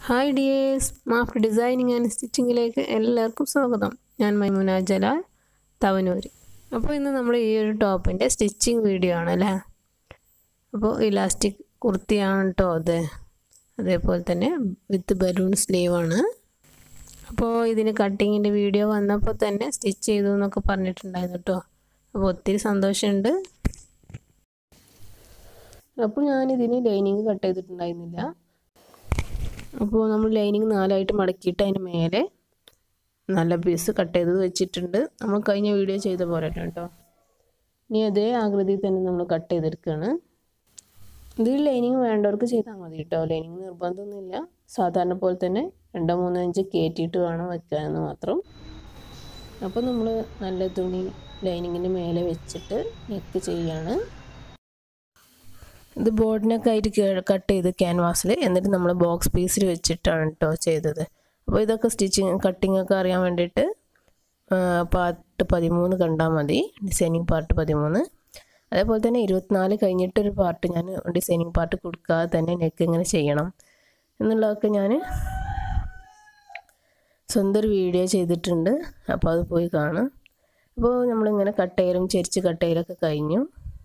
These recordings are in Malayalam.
ഹായ് ഡിയേഴ്സ് മാഫ്റ്റ് ഡിസൈനിങ് ആൻഡ് സ്റ്റിച്ചിങ്ങിലേക്ക് എല്ലാവർക്കും സ്വാഗതം ഞാൻ മൈമുന ജലാൽ തവനൂര് അപ്പോൾ ഇന്ന് നമ്മൾ ഈ ഒരു ടോപ്പിൻ്റെ സ്റ്റിച്ചിങ് വീഡിയോ ആണ് അല്ലേ അപ്പോൾ ഇലാസ്റ്റിക് കുർത്തിയാണ് കേട്ടോ അത് അതേപോലെ തന്നെ വിത്ത് ബലൂൺ സ്ലീവാണ് അപ്പോൾ ഇതിന് കട്ടിങ്ങിൻ്റെ വീഡിയോ വന്നപ്പോൾ തന്നെ സ്റ്റിച്ച് ചെയ്തു എന്നൊക്കെ പറഞ്ഞിട്ടുണ്ടായിരുന്നു കേട്ടോ അപ്പോൾ ഒത്തിരി സന്തോഷമുണ്ട് അപ്പോൾ ഞാനിതിന് ലൈനിങ് കട്ട് ചെയ്തിട്ടുണ്ടായിരുന്നില്ല അപ്പോൾ നമ്മൾ ലൈനിങ് നാലായിട്ട് മടക്കിയിട്ട് അതിന് മേലെ നല്ല പീസ് കട്ട് ചെയ്ത് വെച്ചിട്ടുണ്ട് നമ്മൾ കഴിഞ്ഞ വീഡിയോ ചെയ്ത പോലെ കേട്ടോ ഇനി അതേ ആകൃതിയിൽ തന്നെ നമ്മൾ കട്ട് ചെയ്തെടുക്കുകയാണ് ഇതിൽ ലൈനിങ് വേണ്ടവർക്ക് ചെയ്താൽ മതി കേട്ടോ ലൈനിങ് നിർബന്ധമൊന്നുമില്ല സാധാരണ പോലെ തന്നെ രണ്ടോ മൂന്നോ ഇഞ്ച് കയറ്റിയിട്ട് വേണം വെക്കാനെന്ന് മാത്രം അപ്പോൾ നമ്മൾ നല്ല തുണി ലൈനിങ്ങിന് മേലെ വെച്ചിട്ട് നെക്ക് ചെയ്യാണ് ഇത് ബോർഡിനൊക്കെ ആയിട്ട് കട്ട് ചെയ്ത് ക്യാൻവാസിൽ എന്നിട്ട് നമ്മൾ ബോക്സ് പീസിൽ വെച്ചിട്ടാണ് കേട്ടോ ചെയ്തത് അപ്പോൾ ഇതൊക്കെ സ്റ്റിച്ചിങ് കട്ടിങ് ഒക്കെ അറിയാൻ വേണ്ടിയിട്ട് പാർട്ട് പതിമൂന്ന് കണ്ടാൽ മതി ഡിസൈനിങ് പാർട്ട് പതിമൂന്ന് അതേപോലെ തന്നെ ഇരുപത്തിനാല് കഴിഞ്ഞിട്ടൊരു പാർട്ട് ഞാൻ ഡിസൈനിങ് പാർട്ട് കൊടുക്കാതെ തന്നെ നെക്ക് ഇങ്ങനെ ചെയ്യണം എന്നുള്ളതൊക്കെ ഞാൻ സ്വന്തം ഒരു വീഡിയോ ചെയ്തിട്ടുണ്ട് അപ്പോൾ അത് പോയി കാണാം അപ്പോൾ നമ്മളിങ്ങനെ കട്ട് ചെയ്യലും ചെരിച്ച് കട്ട് ചെയ്യലൊക്കെ കഴിഞ്ഞു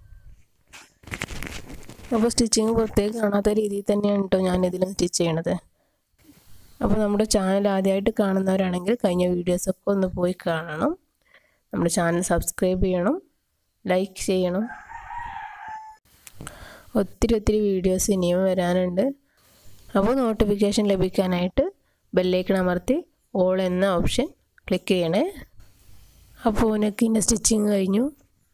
അപ്പോൾ സ്റ്റിച്ചിങ് പുറത്തേക്ക് കാണാത്ത രീതിയിൽ തന്നെയാണ് കേട്ടോ ഞാനിതിൽ സ്റ്റിച്ച് ചെയ്യണത് അപ്പോൾ നമ്മുടെ ചാനൽ ആദ്യമായിട്ട് കാണുന്നവരാണെങ്കിൽ കഴിഞ്ഞ വീഡിയോസൊക്കെ ഒന്ന് പോയി കാണണം നമ്മുടെ ചാനൽ സബ്സ്ക്രൈബ് ചെയ്യണം ലൈക്ക് ചെയ്യണം ഒത്തിരി ഒത്തിരി വീഡിയോസ് ഇനിയും വരാനുണ്ട് അപ്പോൾ നോട്ടിഫിക്കേഷൻ ലഭിക്കാനായിട്ട് ബെല്ലേക്കൺ അമർത്തി ഓൾ എന്ന ഓപ്ഷൻ ക്ലിക്ക് ചെയ്യണേ അപ്പോൾ നെക്കിൻ്റെ സ്റ്റിച്ചിങ് കഴിഞ്ഞു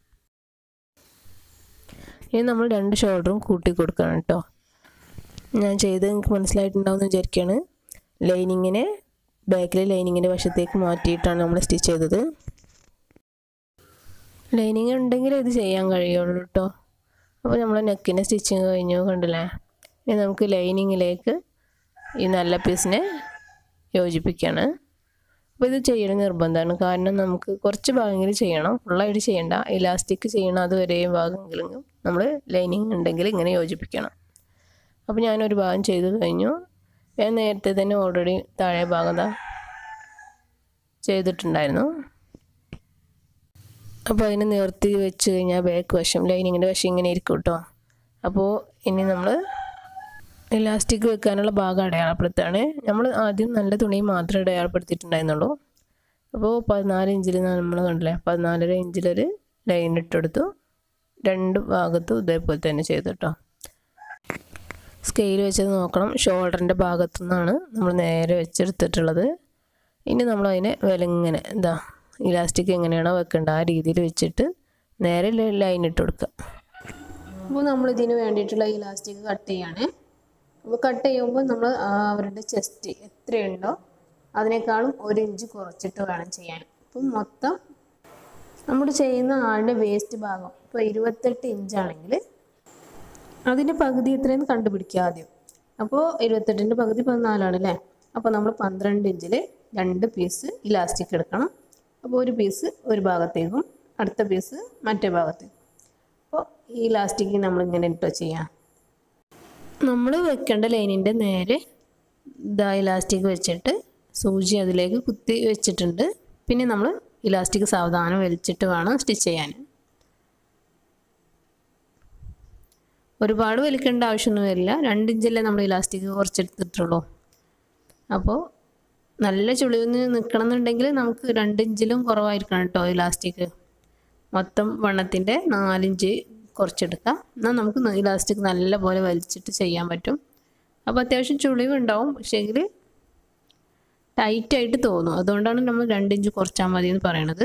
ഇനി നമ്മൾ രണ്ട് ഷോൾഡറും കൂട്ടി കൊടുക്കണം കേട്ടോ ഞാൻ ചെയ്ത് നിങ്ങൾക്ക് മനസ്സിലായിട്ടുണ്ടാവും എന്ന് വിചാരിക്കുകയാണ് ലൈനിങ്ങിനെ ബാക്കിലെ ലൈനിങ്ങിൻ്റെ വശത്തേക്ക് മാറ്റിയിട്ടാണ് നമ്മൾ സ്റ്റിച്ച് ചെയ്തത് ലൈനിങ് ഉണ്ടെങ്കിൽ ഇത് ചെയ്യാൻ കഴിയുള്ളൂ കേട്ടോ അപ്പോൾ നമ്മൾ നെക്കിൻ്റെ സ്റ്റിച്ചിങ് കഴിഞ്ഞു കണ്ടില്ലേ ഇനി നമുക്ക് ലൈനിങ്ങിലേക്ക് ഈ നല്ല പീസിനെ യോജിപ്പിക്കുകയാണ് അപ്പോൾ ഇത് ചെയ്യണം നിർബന്ധമാണ് കാരണം നമുക്ക് കുറച്ച് ഭാഗമെങ്കിലും ചെയ്യണം ഫുള്ളായിട്ട് ചെയ്യണ്ട ഇലാസ്റ്റിക് ചെയ്യണം അതുവരെയും ഭാഗമെങ്കിലും നമ്മൾ ലൈനിങ് ഉണ്ടെങ്കിൽ ഇങ്ങനെ യോജിപ്പിക്കണം അപ്പോൾ ഞാനൊരു ഭാഗം ചെയ്ത് കഴിഞ്ഞു ഞാൻ നേരത്തെ തന്നെ ഓൾറെഡി താഴെ ഭാഗം ചെയ്തിട്ടുണ്ടായിരുന്നു അപ്പോൾ അതിന് നിവർത്തി വെച്ച് കഴിഞ്ഞാൽ ബാക്ക് വശം ലൈനിങ്ങിൻ്റെ വശം ഇങ്ങനെ ഇരിക്കും കേട്ടോ അപ്പോൾ ഇനി നമ്മൾ ഇലാസ്റ്റിക് വെക്കാനുള്ള ഭാഗം അടയാളപ്പെടുത്താണ് നമ്മൾ ആദ്യം നല്ല തുണി മാത്രമേ അടയാളപ്പെടുത്തിയിട്ടുണ്ടായിരുന്നുള്ളൂ അപ്പോൾ പതിനാല് ഇഞ്ചിൽ നമ്മൾ കണ്ടില്ലേ പതിനാലര ഇഞ്ചിലൊരു ലൈൻ ഇട്ടെടുത്തു രണ്ട് ഭാഗത്തും ഇതേപോലെ തന്നെ ചെയ്തു കേട്ടോ സ്കെയിൽ വെച്ചത് നോക്കണം ഷോൾഡറിൻ്റെ ഭാഗത്തു നിന്നാണ് നമ്മൾ നേരെ വെച്ചെടുത്തിട്ടുള്ളത് ഇനി നമ്മൾ അതിനെ വിലങ്ങനെ എന്താ ഇലാസ്റ്റിക് എങ്ങനെയാണോ വെക്കേണ്ടത് ആ രീതിയിൽ വെച്ചിട്ട് നേരെ ലൈൻ ഇട്ട് കൊടുക്കുക അപ്പോൾ നമ്മൾ ഇതിന് വേണ്ടിയിട്ടുള്ള ഇലാസ്റ്റിക് കട്ട് ചെയ്യാണ് അപ്പോൾ കട്ട് ചെയ്യുമ്പോൾ നമ്മൾ അവരുടെ ചെസ്റ്റ് എത്രയുണ്ടോ അതിനേക്കാളും ഒരു ഇഞ്ച് കുറച്ചിട്ട് വേണം ചെയ്യാൻ അപ്പം മൊത്തം നമ്മൾ ചെയ്യുന്ന ആളുടെ വേസ്റ്റ് ഭാഗം ഇപ്പോൾ ഇരുപത്തെട്ട് ഇഞ്ചാണെങ്കിൽ അതിൻ്റെ പകുതി എത്രയെന്ന് കണ്ടുപിടിക്കുക ആദ്യം അപ്പോൾ ഇരുപത്തെട്ടിൻ്റെ പകുതി പതിനാലാണ് അല്ലേ അപ്പോൾ നമ്മൾ പന്ത്രണ്ട് ഇഞ്ചിൽ രണ്ട് പീസ് ഇലാസ്റ്റിക് എടുക്കണം അപ്പോൾ ഒരു പീസ് ഒരു ഭാഗത്തേക്കും അടുത്ത പീസ് മറ്റേ ഭാഗത്തേക്കും അപ്പോൾ ഈ ഇലാസ്റ്റിക് നമ്മളിങ്ങനെ ഇട്ടോ ചെയ്യാം നമ്മൾ വെക്കേണ്ട ലൈനിൻ്റെ നേരെ ഇതാ ഇലാസ്റ്റിക് വെച്ചിട്ട് സൂചി അതിലേക്ക് കുത്തി വെച്ചിട്ടുണ്ട് പിന്നെ നമ്മൾ ഇലാസ്റ്റിക് സാവധാനം വലിച്ചിട്ട് വേണം സ്റ്റിച്ച് ചെയ്യാൻ ഒരുപാട് വലിക്കേണ്ട ആവശ്യമൊന്നും വരില്ല രണ്ട് ഇഞ്ചല്ലേ നമ്മൾ ഇലാസ്റ്റിക് കുറച്ചെടുത്തിട്ടുള്ളൂ അപ്പോൾ നല്ല ചുളിവിന് നിൽക്കണം എന്നുണ്ടെങ്കിൽ നമുക്ക് രണ്ട് ഇഞ്ചിലും കുറവായിരിക്കണം കേട്ടോ ഇലാസ്റ്റിക് മൊത്തം വണ്ണത്തിൻ്റെ നാലിഞ്ച് കുറച്ചെടുക്കാം എന്നാൽ നമുക്ക് ഇലാസ്റ്റിക് നല്ല പോലെ വലിച്ചിട്ട് ചെയ്യാൻ പറ്റും അപ്പോൾ അത്യാവശ്യം ചുളിവ് ഉണ്ടാവും പക്ഷേങ്കിൽ ടൈറ്റായിട്ട് തോന്നും അതുകൊണ്ടാണ് നമ്മൾ രണ്ട് ഇഞ്ച് കുറച്ചാൽ മതി എന്ന് പറയണത്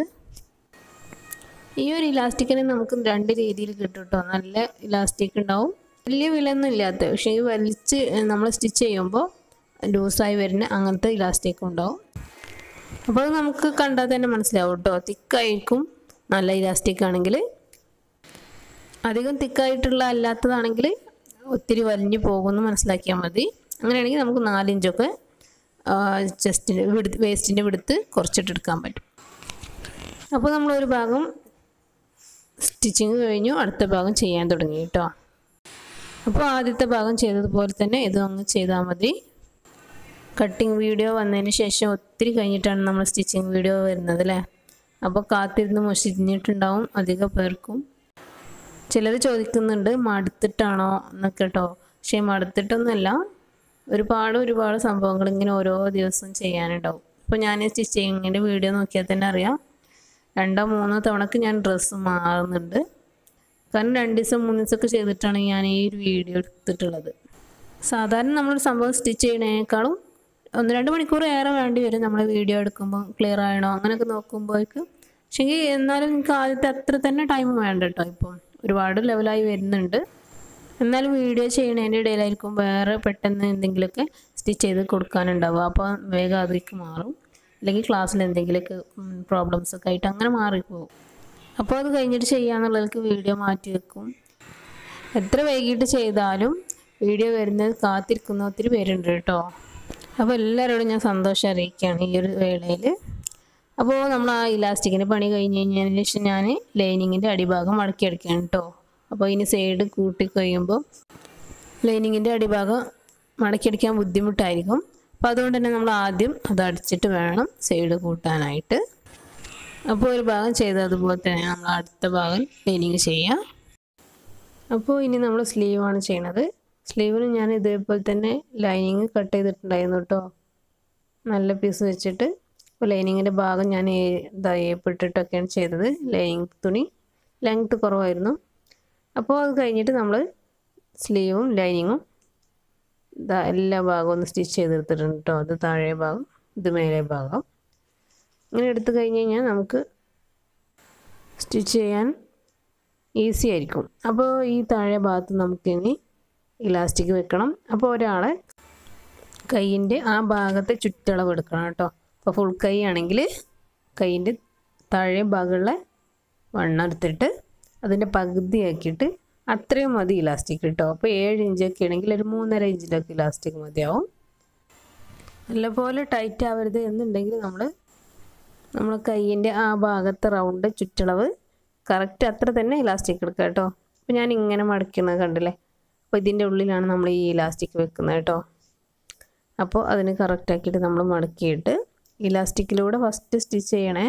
ഈ ഒരു ഇലാസ്റ്റിക്കിനെ നമുക്ക് രണ്ട് രീതിയിൽ കിട്ടും കേട്ടോ നല്ല ഇലാസ്റ്റിക് ഉണ്ടാവും വലിയ വിലയൊന്നും ഇല്ലാത്ത പക്ഷേ ഈ വലിച്ച് നമ്മൾ സ്റ്റിച്ച് ചെയ്യുമ്പോൾ ലൂസായി വരുന്ന അങ്ങനത്തെ ഇലാസ്റ്റിക് ഉണ്ടാവും അപ്പോൾ അത് നമുക്ക് കണ്ടാൽ തന്നെ മനസ്സിലാവും കേട്ടോ തിക്കായിരിക്കും നല്ല ഇലാസ്റ്റിക് ആണെങ്കിൽ അധികം തിക്കായിട്ടുള്ള അല്ലാത്തതാണെങ്കിൽ ഒത്തിരി വലിഞ്ഞു പോകുമെന്ന് മനസ്സിലാക്കിയാൽ മതി അങ്ങനെയാണെങ്കിൽ നമുക്ക് നാലിഞ്ചൊക്കെ ചെസ്റ്റിൻ്റെ വിടുത്ത് വേസ്റ്റിൻ്റെ വിടുത്ത് കുറച്ചിട്ടെടുക്കാൻ പറ്റും അപ്പോൾ നമ്മളൊരു ഭാഗം സ്റ്റിച്ചിങ് കഴിഞ്ഞു അടുത്ത ഭാഗം ചെയ്യാൻ തുടങ്ങി കേട്ടോ അപ്പോൾ ആദ്യത്തെ ഭാഗം ചെയ്തതുപോലെ തന്നെ ഇതും അങ്ങ് ചെയ്താൽ മതി കട്ടിങ് വീഡിയോ വന്നതിന് ശേഷം ഒത്തിരി കഴിഞ്ഞിട്ടാണ് നമ്മൾ സ്റ്റിച്ചിങ് വീഡിയോ വരുന്നത് അല്ലേ അപ്പോൾ കാത്തിരുന്ന് മുഷിഞ്ഞിട്ടുണ്ടാവും അധിക പേർക്കും ചിലർ ചോദിക്കുന്നുണ്ട് മടുത്തിട്ടാണോ എന്നൊക്കെ കേട്ടോ പക്ഷേ മടുത്തിട്ടൊന്നുമല്ല ഒരുപാട് ഒരുപാട് സംഭവങ്ങൾ ഇങ്ങനെ ഓരോ ദിവസം ചെയ്യാനുണ്ടാവും ഇപ്പോൾ ഞാൻ സ്റ്റിച്ചിങ്ങിൻ്റെ വീഡിയോ നോക്കിയാൽ തന്നെ അറിയാം രണ്ടോ മൂന്നോ തവണക്ക് ഞാൻ ഡ്രസ്സ് മാറുന്നുണ്ട് കാരണം രണ്ട് ദിവസം മൂന്ന് ദിവസമൊക്കെ ചെയ്തിട്ടാണ് ഞാൻ ഈ ഒരു വീഡിയോ എടുത്തിട്ടുള്ളത് സാധാരണ നമ്മളൊരു സംഭവം സ്റ്റിച്ച് ചെയ്യണേക്കാളും ഒന്ന് രണ്ട് മണിക്കൂർ ഏറെ വേണ്ടി വരും നമ്മൾ വീഡിയോ എടുക്കുമ്പോൾ ക്ലിയർ ആയണോ അങ്ങനെയൊക്കെ നോക്കുമ്പോഴേക്ക് പക്ഷേങ്കിൽ എന്നാലും എനിക്ക് ആദ്യത്തെ അത്ര തന്നെ ടൈം വേണ്ട കേട്ടോ ഇപ്പം ഒരുപാട് ലെവലായി വരുന്നുണ്ട് എന്നാലും വീഡിയോ ചെയ്യണതിൻ്റെ ഇടയിലായിരിക്കും വേറെ പെട്ടെന്ന് എന്തെങ്കിലുമൊക്കെ സ്റ്റിച്ച് ചെയ്ത് കൊടുക്കാനുണ്ടാവുക അപ്പോൾ വേഗം അതിലേക്ക് മാറും അല്ലെങ്കിൽ ക്ലാസ്സിൽ എന്തെങ്കിലുമൊക്കെ പ്രോബ്ലംസ് ഒക്കെ ആയിട്ട് അങ്ങനെ മാറിപ്പോകും അപ്പോൾ അത് കഴിഞ്ഞിട്ട് ചെയ്യാന്നുള്ളവർക്ക് വീഡിയോ മാറ്റി വെക്കും എത്ര വൈകിട്ട് ചെയ്താലും വീഡിയോ വരുന്നത് കാത്തിരിക്കുന്ന ഒത്തിരി പേരുണ്ട് കേട്ടോ അപ്പോൾ എല്ലാവരോടും ഞാൻ സന്തോഷം അറിയിക്കുകയാണ് ഈ ഒരു വേളയിൽ അപ്പോൾ നമ്മൾ ആ ഇലാസ്റ്റിക്കിൻ്റെ പണി കഴിഞ്ഞ് കഴിഞ്ഞതിന് ശേഷം ഞാൻ ലൈനിങ്ങിൻ്റെ അടിഭാഗം മടക്കി എടുക്കുകയാണ് കേട്ടോ അപ്പോൾ ഇനി സൈഡ് കൂട്ടി കഴിയുമ്പോൾ ലൈനിങ്ങിൻ്റെ അടിഭാഗം മടക്കിയടിക്കാൻ ബുദ്ധിമുട്ടായിരിക്കും അപ്പോൾ അതുകൊണ്ട് തന്നെ നമ്മൾ ആദ്യം അത് അടിച്ചിട്ട് വേണം സൈഡ് കൂട്ടാനായിട്ട് അപ്പോൾ ഒരു ഭാഗം ചെയ്ത് അതുപോലെ തന്നെ നമ്മൾ അടുത്ത ഭാഗം ലൈനിങ് ചെയ്യാം അപ്പോൾ ഇനി നമ്മൾ സ്ലീവാണ് ചെയ്യണത് സ്ലീവിന് ഞാൻ ഇതേപോലെ തന്നെ ലൈനിങ് കട്ട് ചെയ്തിട്ടുണ്ടായിരുന്നു കേട്ടോ നല്ല പീസ് വെച്ചിട്ട് അപ്പോൾ ലൈനിങ്ങിൻ്റെ ഭാഗം ഞാൻ ഇതാ ഏപ്പിട്ടിട്ടൊക്കെയാണ് ചെയ്തത് ലൈനിങ് തുണി ലെങ്ത്ത് കുറവായിരുന്നു അപ്പോൾ അത് കഴിഞ്ഞിട്ട് നമ്മൾ സ്ലീവും ലൈനിങ്ങും ഇതാ എല്ലാ ഭാഗവും ഒന്ന് സ്റ്റിച്ച് ചെയ്തെടുത്തിട്ടുണ്ട് കേട്ടോ അത് താഴെ ഭാഗം ഇത് മേലെ ഭാഗം ഇങ്ങനെ എടുത്തു കഴിഞ്ഞ് കഴിഞ്ഞാൽ നമുക്ക് സ്റ്റിച്ച് ചെയ്യാൻ ഈസി ആയിരിക്കും അപ്പോൾ ഈ താഴെ ഭാഗത്ത് നമുക്കിനി ഇലാസ്റ്റിക് വെക്കണം അപ്പോൾ ഒരാളെ കൈയിൻ്റെ ആ ഭാഗത്തെ ചുറ്റളവ് എടുക്കണം കേട്ടോ അപ്പോൾ ഫുൾ കൈ ആണെങ്കിൽ കൈയിൻ്റെ താഴെ ഭാഗമുള്ള വണ്ണം എടുത്തിട്ട് അതിൻ്റെ പകുതിയാക്കിയിട്ട് അത്രയും മതി ഇലാസ്റ്റിക് കേട്ടോ അപ്പോൾ ഏഴ് ഇഞ്ചൊക്കെ ആണെങ്കിൽ ഒരു മൂന്നര ഇഞ്ചിലൊക്കെ ഇലാസ്റ്റിക് മതിയാവും നല്ലപോലെ ടൈറ്റ് ആവരുത് എന്നുണ്ടെങ്കിൽ നമ്മൾ നമ്മൾ കൈയിൻ്റെ ആ ഭാഗത്തെ റൗണ്ട് ചുറ്റളവ് കറക്റ്റ് അത്ര തന്നെ ഇലാസ്റ്റിക് എടുക്കുക കേട്ടോ അപ്പോൾ ഞാൻ ഇങ്ങനെ മടക്കുന്നത് കണ്ടില്ലേ അപ്പോൾ ഇതിൻ്റെ ഉള്ളിലാണ് നമ്മൾ ഈ ഇലാസ്റ്റിക് വെക്കുന്നത് കേട്ടോ അപ്പോൾ അതിന് കറക്റ്റ് ആക്കിയിട്ട് നമ്മൾ മടക്കിയിട്ട് ഇലാസ്റ്റിക്കിലൂടെ ഫസ്റ്റ് സ്റ്റിച്ച് ചെയ്യണേ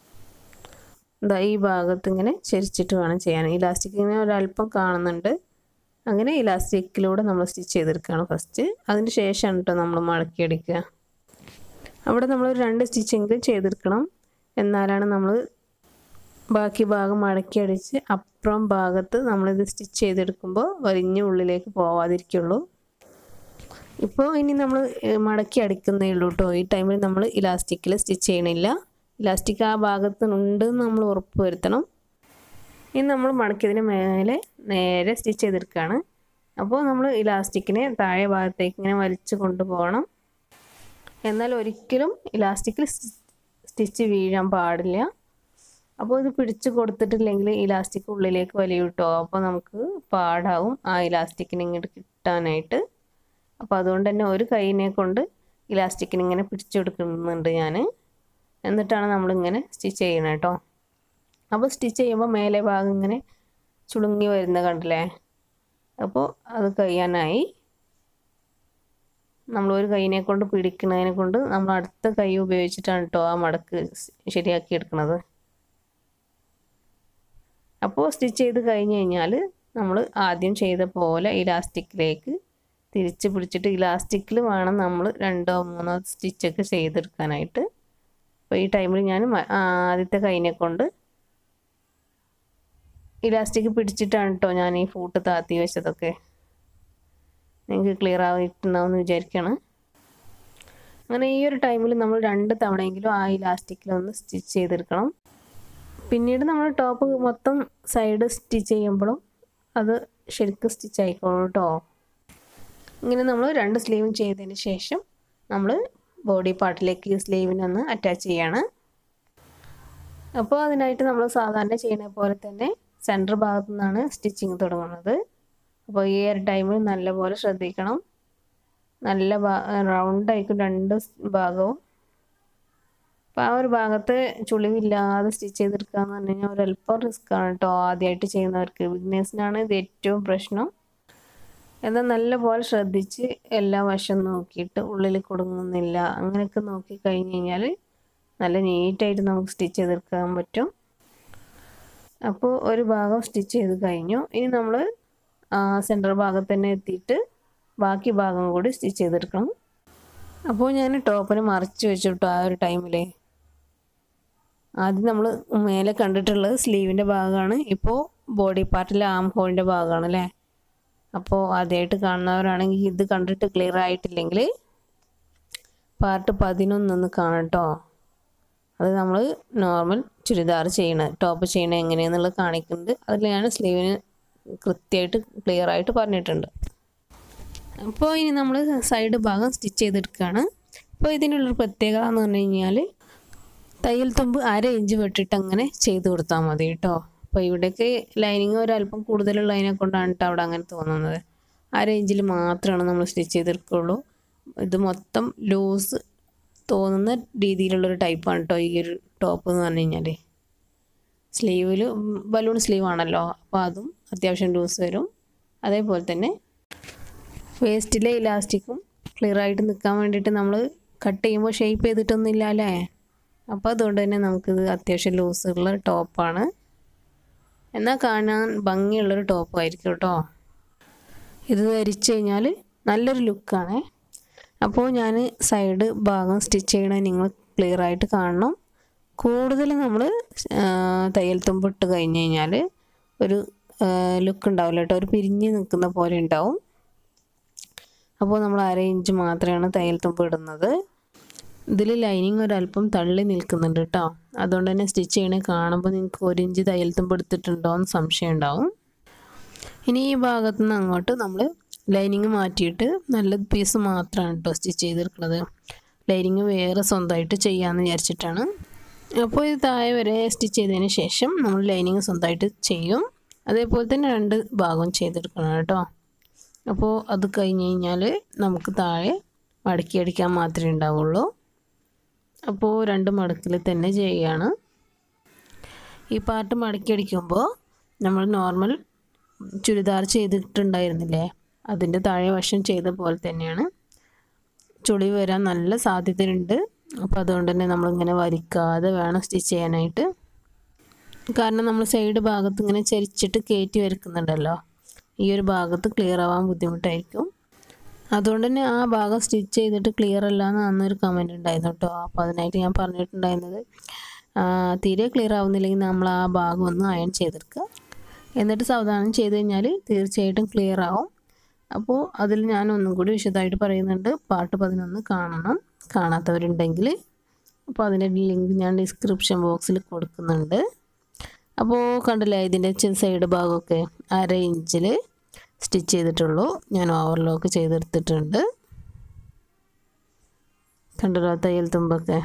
എന്താ ഈ ഭാഗത്ത് ഇങ്ങനെ ചരിച്ചിട്ട് വേണം ചെയ്യാൻ ഇലാസ്റ്റിക് ഇങ്ങനെ ഒരല്പം കാണുന്നുണ്ട് അങ്ങനെ ഇലാസ്റ്റിക്കിലൂടെ നമ്മൾ സ്റ്റിച്ച് ചെയ്തെടുക്കുകയാണ് ഫസ്റ്റ് അതിന് ശേഷമാണ് കേട്ടോ നമ്മൾ മടക്കിയെടുക്കുക അവിടെ നമ്മൾ ഒരു രണ്ട് സ്റ്റിച്ചെങ്കിലും ചെയ്തെടുക്കണം എന്നാലാണ് നമ്മൾ ബാക്കി ഭാഗം മടക്കി അടിച്ച് അപ്പുറം ഭാഗത്ത് നമ്മളിത് സ്റ്റിച്ച് ചെയ്തെടുക്കുമ്പോൾ വലിഞ്ഞ ഉള്ളിലേക്ക് പോവാതിരിക്കുള്ളൂ ഇപ്പോൾ ഇനി നമ്മൾ മടക്കി അടിക്കുന്നേ ഉള്ളൂ കേട്ടോ ഈ ടൈമിൽ നമ്മൾ ഇലാസ്റ്റിക്കിൽ സ്റ്റിച്ച് ചെയ്യണില്ല ഇലാസ്റ്റിക് ആ ഭാഗത്തുണ്ട് നമ്മൾ ഉറപ്പ് വരുത്തണം ഇനി നമ്മൾ മടക്കിയതിന് മേലെ നേരെ സ്റ്റിച്ച് ചെയ്തെടുക്കുകയാണ് അപ്പോൾ നമ്മൾ ഇലാസ്റ്റിക്കിനെ താഴെ ഭാഗത്തേക്ക് ഇങ്ങനെ വലിച്ചു കൊണ്ടുപോകണം എന്നാൽ ഒരിക്കലും ഇലാസ്റ്റിക്കിൽ സ്റ്റിച്ച് വീഴാൻ പാടില്ല അപ്പോൾ ഇത് പിടിച്ച് കൊടുത്തിട്ടില്ലെങ്കിൽ ഇലാസ്റ്റിക് ഉള്ളിലേക്ക് വലിയ കിട്ടോ അപ്പോൾ നമുക്ക് പാടാവും ആ ഇലാസ്റ്റിക്കിനെ ഇങ്ങോട്ട് കിട്ടാനായിട്ട് അപ്പോൾ അതുകൊണ്ട് തന്നെ ഒരു കൈയിനെ കൊണ്ട് ഇലാസ്റ്റിക്കിന് ഇങ്ങനെ പിടിച്ചെടുക്കുന്നുണ്ട് ഞാൻ എന്നിട്ടാണ് നമ്മളിങ്ങനെ സ്റ്റിച്ച് ചെയ്യണം കേട്ടോ അപ്പോൾ സ്റ്റിച്ച് ചെയ്യുമ്പോൾ മേലെ ഭാഗം ഇങ്ങനെ ചുളുങ്ങി വരുന്ന കണ്ടില്ലേ അപ്പോൾ അത് കഴിയാനായി നമ്മൾ ഒരു കൈയിനെ കൊണ്ട് പിടിക്കുന്നതിനെ കൊണ്ട് നമ്മൾ അടുത്ത കൈ ഉപയോഗിച്ചിട്ടാണ് കേട്ടോ ആ മടക്ക് ശരിയാക്കി എടുക്കുന്നത് അപ്പോൾ സ്റ്റിച്ച് ചെയ്ത് കഴിഞ്ഞ് കഴിഞ്ഞാൽ നമ്മൾ ആദ്യം ചെയ്ത പോലെ ഇലാസ്റ്റിക്കിലേക്ക് തിരിച്ച് പിടിച്ചിട്ട് ഇലാസ്റ്റിക്കിൽ വേണം നമ്മൾ രണ്ടോ മൂന്നോ സ്റ്റിച്ചൊക്കെ ചെയ്തെടുക്കാനായിട്ട് അപ്പോൾ ഈ ടൈമിൽ ഞാൻ ആദ്യത്തെ കൈനെ കൊണ്ട് ഇലാസ്റ്റിക് പിടിച്ചിട്ടാണ് കേട്ടോ ഞാൻ ഈ ഫൂട്ട് താത്തി വെച്ചതൊക്കെ നിങ്ങൾക്ക് ക്ലിയർ ആയിട്ടുണ്ടാവും എന്ന് വിചാരിക്കുകയാണ് അങ്ങനെ ഈ ഒരു ടൈമിൽ നമ്മൾ രണ്ട് തവണയെങ്കിലും ആ ഇലാസ്റ്റിക്കിലൊന്ന് സ്റ്റിച്ച് ചെയ്തെടുക്കണം പിന്നീട് നമ്മൾ ടോപ്പ് മൊത്തം സൈഡ് സ്റ്റിച്ച് ചെയ്യുമ്പോഴും അത് ശരിക്കും സ്റ്റിച്ച് ആയിക്കോളും കേട്ടോ ഇങ്ങനെ നമ്മൾ രണ്ട് സ്ലീവും ചെയ്തതിന് ശേഷം നമ്മൾ ബോഡി പാർട്ടിലേക്ക് ഈ സ്ലീവിനൊന്ന് അറ്റാച്ച് ചെയ്യാണ് അപ്പോൾ അതിനായിട്ട് നമ്മൾ സാധാരണ ചെയ്യുന്ന പോലെ തന്നെ സെൻറ്റർ ഭാഗത്തു നിന്നാണ് സ്റ്റിച്ചിങ് തുടങ്ങുന്നത് അപ്പോൾ ഈ ഒരു ടൈമിൽ നല്ലപോലെ ശ്രദ്ധിക്കണം നല്ല റൗണ്ടായിരിക്കും രണ്ട് ഭാഗവും അപ്പോൾ ആ ഒരു ഭാഗത്ത് ചുളിവില്ലാതെ സ്റ്റിച്ച് ചെയ്തെടുക്കുക എന്ന് പറഞ്ഞു കഴിഞ്ഞാൽ ഒരല്പം റിസ്ക് ആണ് കേട്ടോ ആദ്യമായിട്ട് ചെയ്യുന്നവർക്ക് ബിഗിനേഴ്സിനാണ് ഇത് ഏറ്റവും പ്രശ്നം എന്നാൽ നല്ലപോലെ ശ്രദ്ധിച്ച് എല്ലാ വശം നോക്കിയിട്ട് ഉള്ളിൽ കൊടുങ്ങുന്നില്ല അങ്ങനെയൊക്കെ നോക്കി കഴിഞ്ഞ് കഴിഞ്ഞാൽ നല്ല നീറ്റായിട്ട് നമുക്ക് സ്റ്റിച്ച് ചെയ്തെടുക്കാൻ പറ്റും അപ്പോൾ ഒരു ഭാഗം സ്റ്റിച്ച് ചെയ്ത് കഴിഞ്ഞു ഇനി നമ്മൾ സെൻറ്റർ ഭാഗത്ത് തന്നെ എത്തിയിട്ട് ബാക്കി ഭാഗം കൂടി സ്റ്റിച്ച് ചെയ്തെടുക്കണം അപ്പോൾ ഞാൻ ടോപ്പിന് മറിച്ച് വെച്ചിട്ടു ആ ഒരു ടൈമിൽ ആദ്യം നമ്മൾ മേലെ കണ്ടിട്ടുള്ളത് സ്ലീവിൻ്റെ ഭാഗമാണ് ഇപ്പോൾ ബോഡി പാർട്ടിലെ ആം ഹോളിൻ്റെ ഭാഗമാണ് അല്ലേ അപ്പോൾ ആദ്യമായിട്ട് കാണുന്നവരാണെങ്കിൽ ഇത് കണ്ടിട്ട് ക്ലിയർ ആയിട്ടില്ലെങ്കിൽ പാർട്ട് പതിനൊന്നൊന്ന് കാണട്ടോ അത് നമ്മൾ നോർമൽ ചുരിദാർ ചെയ്യണ ടോപ്പ് ചെയ്യണ എങ്ങനെയാണെന്നുള്ളത് കാണിക്കുന്നുണ്ട് അതിൽ ഞാൻ സ്ലീവിന് കൃത്യമായിട്ട് ക്ലിയർ ആയിട്ട് പറഞ്ഞിട്ടുണ്ട് അപ്പോൾ ഇനി നമ്മൾ സൈഡ് ഭാഗം സ്റ്റിച്ച് ചെയ്തെടുക്കുകയാണ് അപ്പോൾ ഇതിനുള്ളൊരു പ്രത്യേകത എന്ന് പറഞ്ഞു കഴിഞ്ഞാൽ തയ്യൽ തുമ്പ് അര ഇഞ്ച് വെട്ടിട്ട് അങ്ങനെ ചെയ്ത് കൊടുത്താൽ മതി കേട്ടോ അപ്പോൾ ഇവിടേക്ക് ലൈനിങ് ഒരല്പം കൂടുതലുള്ളതിനെ കൊണ്ടാണ് കേട്ടോ അവിടെ അങ്ങനെ തോന്നുന്നത് അര ഇഞ്ചിൽ മാത്രമാണ് നമ്മൾ സ്റ്റിച്ച് ചെയ്തെടുക്കുള്ളൂ ഇത് മൊത്തം ലൂസ് തോന്നുന്ന രീതിയിലുള്ളൊരു ടൈപ്പാണ് കേട്ടോ ഈ ഒരു ടോപ്പ് എന്ന് പറഞ്ഞു കഴിഞ്ഞാൽ സ്ലീവിൽ ബലൂൺ സ്ലീവ് ആണല്ലോ അപ്പോൾ അതും അത്യാവശ്യം ലൂസ് വരും അതേപോലെ തന്നെ വേസ്റ്റിലെ ഇലാസ്റ്റിക്കും ക്ലിയർ ആയിട്ട് നിൽക്കാൻ വേണ്ടിയിട്ട് നമ്മൾ കട്ട് ചെയ്യുമ്പോൾ ഷേപ്പ് ചെയ്തിട്ടൊന്നുമില്ല അല്ലേ അപ്പോൾ അതുകൊണ്ട് തന്നെ നമുക്കിത് അത്യാവശ്യം ലൂസുള്ള ടോപ്പാണ് എന്നാൽ കാണാൻ ഭംഗിയുള്ളൊരു ടോപ്പായിരിക്കും കേട്ടോ ഇത് ധരിച്ചു കഴിഞ്ഞാൽ നല്ലൊരു ലുക്കാണ് അപ്പോൾ ഞാൻ സൈഡ് ഭാഗം സ്റ്റിച്ച് ചെയ്യണ നിങ്ങൾ ക്ലിയർ ആയിട്ട് കാണണം കൂടുതൽ നമ്മൾ തയ്യൽ തുമ്പ് ഇട്ട് കഴിഞ്ഞ് കഴിഞ്ഞാൽ ഒരു ലുക്ക് ഉണ്ടാവില്ല കേട്ടോ ഒരു പിരിഞ്ഞ് നിൽക്കുന്ന പോലെ ഉണ്ടാവും അപ്പോൾ നമ്മൾ അര ഇഞ്ച് മാത്രമാണ് തയ്യൽ തുമ്പ് ഇടുന്നത് ഇതിൽ ലൈനിങ് ഒരല്പം തള്ളി നിൽക്കുന്നുണ്ട് കേട്ടോ അതുകൊണ്ട് തന്നെ സ്റ്റിച്ച് ചെയ്യണേ കാണുമ്പോൾ നിങ്ങൾക്ക് ഒരു ഇഞ്ച് തയ്യൽ തുമ്പ് എടുത്തിട്ടുണ്ടോ എന്ന് സംശയം ഉണ്ടാവും ഇനി ഈ ഭാഗത്തു നിന്ന് അങ്ങോട്ട് നമ്മൾ ലൈനിങ് മാറ്റിയിട്ട് നല്ല പീസ് മാത്രമാണ് കേട്ടോ സ്റ്റിച്ച് ചെയ്തെടുക്കുന്നത് ലൈനിങ് വേറെ സ്വന്തമായിട്ട് ചെയ്യാമെന്ന് വിചാരിച്ചിട്ടാണ് അപ്പോൾ ഇത് താഴെ വരെ സ്റ്റിച്ച് ചെയ്തതിന് ശേഷം നമ്മൾ ലൈനിങ് സ്വന്തമായിട്ട് ചെയ്യും അതേപോലെ തന്നെ രണ്ട് ഭാഗവും ചെയ്തെടുക്കണം കേട്ടോ അപ്പോൾ അത് കഴിഞ്ഞ് കഴിഞ്ഞാൽ നമുക്ക് താഴെ മടക്കി അടിക്കാൻ മാത്രമേ ഉണ്ടാവുള്ളൂ അപ്പോൾ രണ്ട് മടക്കിൽ തന്നെ ചെയ്യുകയാണ് ഈ പാർട്ട് മടക്കി അടിക്കുമ്പോൾ നമ്മൾ നോർമൽ ചുരിദാർ ചെയ്തിട്ടുണ്ടായിരുന്നില്ലേ അതിൻ്റെ താഴെ വശം ചെയ്ത പോലെ തന്നെയാണ് ചുളി വരാൻ നല്ല സാധ്യതയുണ്ട് അപ്പോൾ അതുകൊണ്ട് തന്നെ നമ്മളിങ്ങനെ വലിക്കാതെ വേണം സ്റ്റിച്ച് ചെയ്യാനായിട്ട് കാരണം നമ്മൾ സൈഡ് ഭാഗത്ത് ഇങ്ങനെ ചരിച്ചിട്ട് കയറ്റി വരക്കുന്നുണ്ടല്ലോ ഈ ഒരു ഭാഗത്ത് ക്ലിയർ ആവാൻ ബുദ്ധിമുട്ടായിരിക്കും അതുകൊണ്ട് തന്നെ ആ ഭാഗം സ്റ്റിച്ച് ചെയ്തിട്ട് ക്ലിയർ അല്ല എന്ന് അന്നൊരു കമൻറ്റ് ഉണ്ടായിരുന്നു കേട്ടോ അപ്പോൾ അതിനായിട്ട് ഞാൻ പറഞ്ഞിട്ടുണ്ടായിരുന്നത് തീരെ ക്ലിയർ ആവുന്നില്ലെങ്കിൽ നമ്മൾ ആ ഭാഗം ഒന്ന് അയൺ ചെയ്തെടുക്കുക എന്നിട്ട് സാവധാനം ചെയ്ത് കഴിഞ്ഞാൽ തീർച്ചയായിട്ടും ക്ലിയർ ആവും അപ്പോൾ അതിൽ ഞാൻ ഒന്നും കൂടി വിശദമായിട്ട് പറയുന്നുണ്ട് പാട്ട് പതിനൊന്ന് കാണണം കാണാത്തവരുണ്ടെങ്കിൽ അപ്പോൾ അതിൻ്റെ ലിങ്ക് ഞാൻ ഡിസ്ക്രിപ്ഷൻ ബോക്സിൽ കൊടുക്കുന്നുണ്ട് അപ്പോൾ കണ്ടില്ലേ ഇതിൻ്റെ സൈഡ് ഭാഗമൊക്കെ അര ഇഞ്ചിൽ സ്റ്റിച്ച് ചെയ്തിട്ടുള്ളൂ ഞാൻ ഓവർലോക്ക് ചെയ്തെടുത്തിട്ടുണ്ട് കണ്ടല്ലോ തയ്യൽ തുമ്പൊക്കെ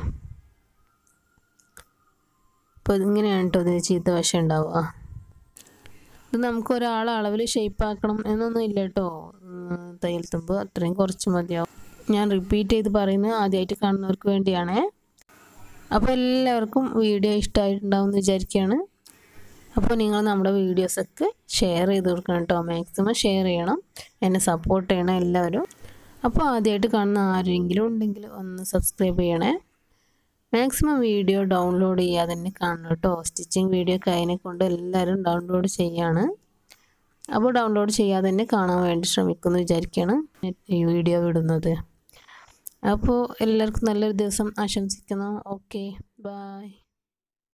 അപ്പോൾ ഇതിങ്ങനെയാണ് കേട്ടോ ഇതിന് ചീത്ത വശം ഉണ്ടാവുക ഇത് നമുക്ക് ഒരാളെ അളവിൽ ഷേപ്പ് ആക്കണം എന്നൊന്നും ഇല്ല കേട്ടോ തയ്യൽ തുമ്പ് അത്രയും കുറച്ച് മതിയാവും ഞാൻ റിപ്പീറ്റ് ചെയ്ത് പറയുന്നത് ആദ്യമായിട്ട് കാണുന്നവർക്ക് വേണ്ടിയാണേ അപ്പോൾ എല്ലാവർക്കും വീഡിയോ ഇഷ്ടമായിട്ടുണ്ടാവും എന്ന് വിചാരിക്കുകയാണ് അപ്പോൾ നിങ്ങൾ നമ്മുടെ വീഡിയോസൊക്കെ ഷെയർ ചെയ്ത് കൊടുക്കണം കേട്ടോ മാക്സിമം ഷെയർ ചെയ്യണം എന്നെ സപ്പോർട്ട് ചെയ്യണം എല്ലാവരും അപ്പോൾ ആദ്യമായിട്ട് കാണുന്ന ആരെങ്കിലും ഉണ്ടെങ്കിൽ ഒന്ന് സബ്സ്ക്രൈബ് ചെയ്യണേ മാക്സിമം വീഡിയോ ഡൗൺലോഡ് ചെയ്യാതെ തന്നെ കാണണം കേട്ടോ സ്റ്റിച്ചിങ് വീഡിയോ ഒക്കെ അതിനെ കൊണ്ട് എല്ലാവരും ഡൗൺലോഡ് ചെയ്യാണ് അപ്പോൾ ഡൗൺലോഡ് ചെയ്യാതെ തന്നെ കാണാൻ വേണ്ടി ശ്രമിക്കുമെന്ന് വിചാരിക്കുകയാണ് ഈ വീഡിയോ വിടുന്നത് അപ്പോൾ എല്ലാവർക്കും നല്ലൊരു ദിവസം ആശംസിക്കുന്നു ഓക്കെ ബായ്